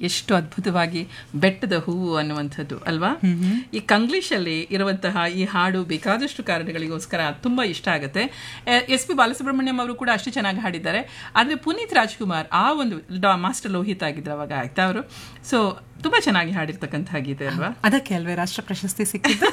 ಎಷ್ಟು ಅದ್ಭುತವಾಗಿ ಬೆಟ್ಟದ ಹೂವು ಅನ್ನುವಂಥದ್ದು ಅಲ್ವಾ ಈ ಕಂಗ್ಲೀಷಲ್ಲಿ ಇರುವಂತಹ ಈ ಹಾಡು ಬೇಕಾದಷ್ಟು ಕಾರಣಗಳಿಗೋಸ್ಕರ ತುಂಬಾ ಇಷ್ಟ ಆಗುತ್ತೆ ಎಸ್ ಪಿ ಬಾಲಸುಬ್ರಹ್ಮಣ್ಯಂ ಅವರು ಕೂಡ ಅಷ್ಟು ಚೆನ್ನಾಗಿ ಹಾಡಿದ್ದಾರೆ ಆದ್ರೆ ಪುನೀತ್ ರಾಜ್ಕುಮಾರ್ ಆ ಒಂದು ಡಾ- ಮಾಸ್ಟರ್ ಲೋಹಿತ್ ಆಗಿದ್ರು ಅವಾಗ ಆಯ್ತಾ ಅವರು ಸೊ ತುಂಬಾ ಚೆನ್ನಾಗಿ ಹಾಡಿರ್ತಕ್ಕಂತಹ ಗೀತೆ ಅಲ್ವಾ ಅದಕ್ಕೆ ಅಲ್ವೇ ರಾಷ್ಟ್ರ ಪ್ರಶಸ್ತಿ ಸಿಕ್ಕಿದ್ದು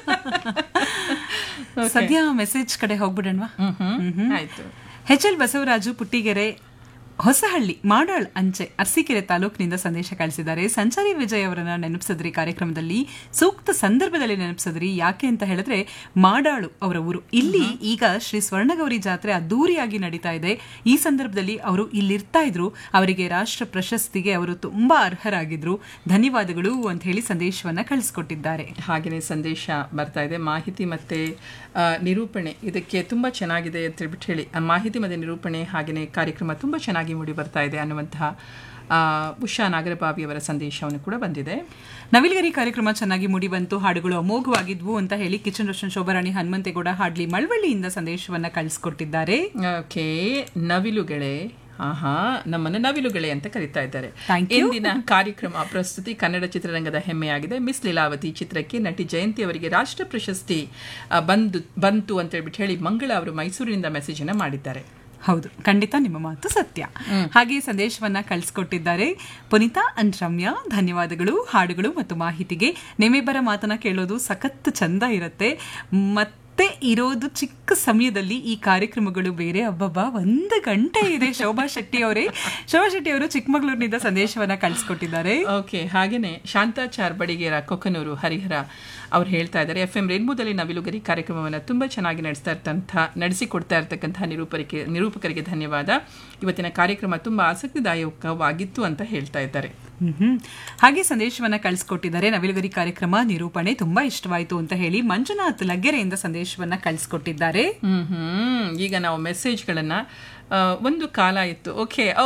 ಸದ್ಯ ಮೆಸೇಜ್ ಕಡೆ ಹೋಗ್ಬಿಡೋಣವಾ ಹ್ಮ್ ಆಯ್ತು ಎಚ್ ಎಲ್ ಬಸವರಾಜು ಪುಟ್ಟಿಗೆರೆ ಹೊಸಹಳ್ಳಿ ಮಾಡಾಳ್ ಅಂಚೆ ಅರಸೀಕೆರೆ ತಾಲೂಕಿನಿಂದ ಸಂದೇಶ ಕಳಿಸಿದ್ದಾರೆ ಸಂಚಾರಿ ವಿಜಯ್ ಅವರನ್ನ ನೆನಪಿಸಿದ್ರಿ ಕಾರ್ಯಕ್ರಮದಲ್ಲಿ ಸೂಕ್ತ ಸಂದರ್ಭದಲ್ಲಿ ನೆನಪಿಸಿದ್ರಿ ಯಾಕೆ ಅಂತ ಹೇಳಿದ್ರೆ ಮಾಡಾಳು ಅವರ ಊರು ಇಲ್ಲಿ ಈಗ ಶ್ರೀ ಸ್ವರ್ಣಗೌರಿ ಜಾತ್ರೆ ಅದ್ದೂರಿಯಾಗಿ ನಡೀತಾ ಇದೆ ಈ ಸಂದರ್ಭದಲ್ಲಿ ಅವರು ಇಲ್ಲಿರ್ತಾ ಇದ್ರು ಅವರಿಗೆ ರಾಷ್ಟ್ರ ಪ್ರಶಸ್ತಿಗೆ ಅವರು ತುಂಬಾ ಅರ್ಹರಾಗಿದ್ರು ಧನ್ಯವಾದಗಳು ಅಂತ ಹೇಳಿ ಸಂದೇಶವನ್ನ ಕಳಿಸ್ಕೊಟ್ಟಿದ್ದಾರೆ ಹಾಗೆಯೇ ಸಂದೇಶ ಬರ್ತಾ ಇದೆ ಮಾಹಿತಿ ಮತ್ತೆ ಆ, ನಿರೂಪಣೆ ಇದಕ್ಕೆ ತುಂಬಾ ಚೆನ್ನಾಗಿದೆ ಅಂತ ಹೇಳ್ಬಿಟ್ಟು ಹೇಳಿ ಆ ಮಾಹಿತಿ ಮತ್ತೆ ನಿರೂಪಣೆ ಹಾಗೆಯೇ ಕಾರ್ಯಕ್ರಮ ತುಂಬಾ ಚೆನ್ನಾಗಿ ಮೂಡಿ ಬರ್ತಾ ಇದೆ ಅನ್ನುವಂತಹ ಆ, ಉಷಾ ನಾಗರಬಾವಿ ಅವರ ಸಂದೇಶವನ್ನು ಕೂಡ ಬಂದಿದೆ ನವಿಲುಗರಿ ಕಾರ್ಯಕ್ರಮ ಚೆನ್ನಾಗಿ ಮೂಡಿ ಬಂತು ಹಾಡುಗಳು ಅಮೋಘವಾಗಿದ್ವು ಅಂತ ಹೇಳಿ ಕಿಚನ್ ರೋಷನ್ ಶೋಭರಾಣಿ ಹನುಮಂತೇಗೌಡ ಹಾಡ್ಲಿ ಮಳವಳ್ಳಿಯಿಂದ ಸಂದೇಶವನ್ನ ಕಳಿಸ್ಕೊಟ್ಟಿದ್ದಾರೆ ಓಕೆ ನವಿಲುಗಳೇ ಆಹಾ ನಮ್ಮನ್ನ ನವಿಲುಗಳೇ ಅಂತ ಕರೀತಾ ಇದ್ದಾರೆ Thank you. ಇಂದಿನ ಕಾರ್ಯಕ್ರಮ ಪ್ರಸ್ತುತಿ ಕನ್ನಡ ಚಿತ್ರರಂಗದ ಹೆಮ್ಮೆಯಾಗಿದೆ ಮಿಸ್ ಲೀಲಾವತಿ ಚಿತ್ರಕ್ಕೆ ನಟಿ ಜಯಂತಿ ಅವರಿಗೆ ರಾಷ್ಟ್ರ ಪ್ರಶಸ್ತಿ ಆ, ಬಂದು ಬಂತು ಅಂತ ಹೇಳ್ಬಿಟ್ಟು ಹೇಳಿ ಮಂಗಳ ಅವರು ಮೈಸೂರಿನಿಂದ ಮೆಸೇಜ್ ಅನ್ನ ಮಾಡಿದ್ದಾರೆ ಹೌದು ಖಂಡಿತ ನಿಮ್ಮ ಮಾತು ಸತ್ಯ ಹಾಗೆ ಸಂದೇಶವನ್ನ ಕಳಿಸ್ಕೊಟ್ಟಿದ್ದಾರೆ ಪುನೀತಾ ಅಂಡ್ ರಮ್ಯಾ ಧನ್ಯವಾದಗಳು ಹಾಡುಗಳು ಮತ್ತು ಮಾಹಿತಿಗೆ ನಿಮ್ಮಿಬ್ಬರ ಮಾತನ್ನ ಕೇಳೋದು ಸಖತ್ ಚಂದ ಇರುತ್ತೆ ಮತ್ತೆ ಇರೋದು ಚಿಕ್ಕ ಸಮಯದಲ್ಲಿ ಈ ಕಾರ್ಯಕ್ರಮಗಳು ಬೇರೆ ಅಬ್ಬಬ್ಬಾ ಒಂದು ಗಂಟೆ ಇದೆ ಶೋಭಾ ಶೆಟ್ಟಿ ಅವರೇ ಶೋಭಾ ಶೆಟ್ಟಿ ಅವರು ಚಿಕ್ಕಮಗಳೂರಿನಿಂದ ಸಂದೇಶವನ್ನ ಕಳಿಸ್ಕೊಟ್ಟಿದ್ದಾರೆ ಓಕೆ ಹಾಗೇನೆ ಶಾಂತಾಚಾರ್ ಬಡಿಗೇರ ಕೊಕ್ಕನೂರು ಹರಿಹರ ಅವ್ರು ಹೇಳ್ತಾ ಇದ್ದಾರೆ ಎಫ್ ಎಂ ರೇನ್ಬೋದಲ್ಲಿ ನವಿಲುಗರಿ ಕಾರ್ಯಕ್ರಮವನ್ನು ತುಂಬ ಚೆನ್ನಾಗಿ ನಡೆಸ್ತಾ ಇರ್ತಂಥ ನಡೆಸಿಕೊಡ್ತಾ ಇರ್ತಕ್ಕಂತಹ ನಿರೂಪರಿಗೆ ನಿರೂಪಕರಿಗೆ ಧನ್ಯವಾದ ಇವತ್ತಿನ ಕಾರ್ಯಕ್ರಮ ತುಂಬ ಆಸಕ್ತಿದಾಯಕವಾಗಿತ್ತು ಅಂತ ಹೇಳ್ತಾ ಇದ್ದಾರೆ ಹ್ಮ್ ಹಾಗೆ ಸಂದೇಶವನ್ನ ಕಳಿಸ್ಕೊಟ್ಟಿದ್ದಾರೆ ನವಿಲುಗರಿ ಕಾರ್ಯಕ್ರಮ ನಿರೂಪಣೆ ತುಂಬಾ ಇಷ್ಟವಾಯಿತು ಅಂತ ಹೇಳಿ ಮಂಜುನಾಥ್ ಲಗ್ಗೆರೆಯಿಂದ ಸಂದೇಶವನ್ನ ಕಳಿಸ್ಕೊಟ್ಟಿದ್ದಾರೆ ಹ್ಮ್ ಹ್ಮ್ ಈಗ ನಾವು ಮೆಸೇಜ್ಗಳನ್ನ ಆ, ಒಂದು ಕಾಲ ಇತ್ತು ಓಕೆ ಓ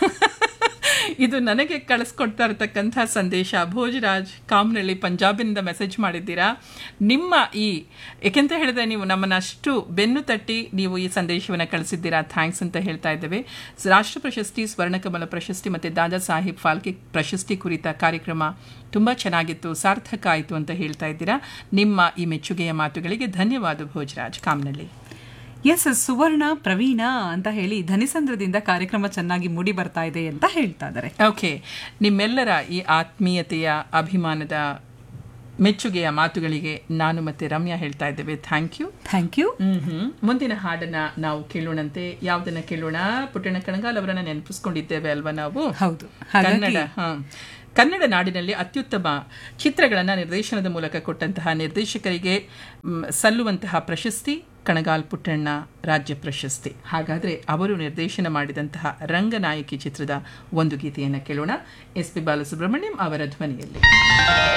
ಇದು ನನಗೆ ಕಳಿಸ್ಕೊಡ್ತಾ ಇರತಕ್ಕಂಥ ಸಂದೇಶ ಭೋಜರಾಜ್ ಕಾಮನಹಳ್ಳಿ ಪಂಜಾಬಿನಿಂದ ಮೆಸೇಜ್ ಮಾಡಿದ್ದೀರಾ ನಿಮ್ಮ ಈ ಏಕೆಂತ ಹೇಳಿದ್ರೆ ನೀವು ನಮ್ಮನ್ನ ಅಷ್ಟು ಬೆನ್ನು ತಟ್ಟಿ ನೀವು ಈ ಸಂದೇಶವನ್ನು ಕಳಿಸಿದ್ದೀರಾ ಥ್ಯಾಂಕ್ಸ್ ಅಂತ ಹೇಳ್ತಾ ಇದ್ದೇವೆ ರಾಷ್ಟ್ರ ಪ್ರಶಸ್ತಿ ಸ್ವರ್ಣಕಮಲ ಪ್ರಶಸ್ತಿ ಮತ್ತೆ ದಾದಾ ಸಾಹಿಬ್ ಫಾಲ್ಕೆ ಪ್ರಶಸ್ತಿ ಕುರಿತ ಕಾರ್ಯಕ್ರಮ ತುಂಬಾ ಚೆನ್ನಾಗಿತ್ತು ಸಾರ್ಥಕ ಆಯಿತು ಅಂತ ಹೇಳ್ತಾ ಇದ್ದೀರಾ ನಿಮ್ಮ ಈ ಮೆಚ್ಚುಗೆಯ ಮಾತುಗಳಿಗೆ ಧನ್ಯವಾದ ಭೋಜರಾಜ್ ಕಾಮನಹಳ್ಳಿ ಎಸ್ ಸುವರ್ಣ ಪ್ರವೀಣ ಅಂತ ಹೇಳಿ ಧನಿಸಂದ್ರದಿಂದ ಕಾರ್ಯಕ್ರಮ ಚೆನ್ನಾಗಿ ಮೂಡಿ ಬರ್ತಾ ಇದೆ ಅಂತ ಹೇಳ್ತಾ ಇದ್ದಾರೆ ಓಕೆ ನಿಮ್ಮೆಲ್ಲರ ಈ ಆತ್ಮೀಯತೆಯ ಅಭಿಮಾನದ ಮೆಚ್ಚುಗೆಯ ಮಾತುಗಳಿಗೆ ನಾನು ಮತ್ತೆ ರಮ್ಯಾ ಹೇಳ್ತಾ ಇದ್ದೇವೆ ಥ್ಯಾಂಕ್ ಯು ಥ್ಯಾಂಕ್ ಯು ಹ್ಮ್ ಮುಂದಿನ ಹಾಡನ್ನ ನಾವು ಕೇಳೋಣಂತೆ ಯಾವ್ದನ್ನ ಕೇಳೋಣ ಪುಟ್ಟಣ ಕಣಗಾಲ್ ಅವರನ್ನ ನೆನಪಿಸ್ಕೊಂಡಿದ್ದೇವೆ ಅಲ್ವಾ ನಾವು ಹೌದು ಹಾಗಾಗಿ ಕನ್ನಡ ಹ. ಕನ್ನಡ ನಾಡಿನಲ್ಲಿ ಅತ್ಯುತ್ತಮ ಚಿತ್ರಗಳನ್ನ ನಿರ್ದೇಶನದ ಮೂಲಕ ಕೊಟ್ಟಂತಹ ನಿರ್ದೇಶಕರಿಗೆ ಮ್, ಸಲ್ಲುವಂತಹ ಪ್ರಶಸ್ತಿ ಕಣಗಾಲ್ ಪುಟ್ಟಣ್ಣ ರಾಜ್ಯ ಪ್ರಶಸ್ತಿ ಹಾಗಾದ್ರೆ ಅವರು ನಿರ್ದೇಶನ ಮಾಡಿದಂತಹ ರಂಗನಾಯಕಿ ಚಿತ್ರದ ಒಂದು ಗೀತೆಯನ್ನು ಕೇಳೋಣ ಎಸ್ ಪಿ ಬಾಲಸುಬ್ರಹ್ಮಣ್ಯಂ ಅವರ ಧ್ವನಿಯಲ್ಲಿ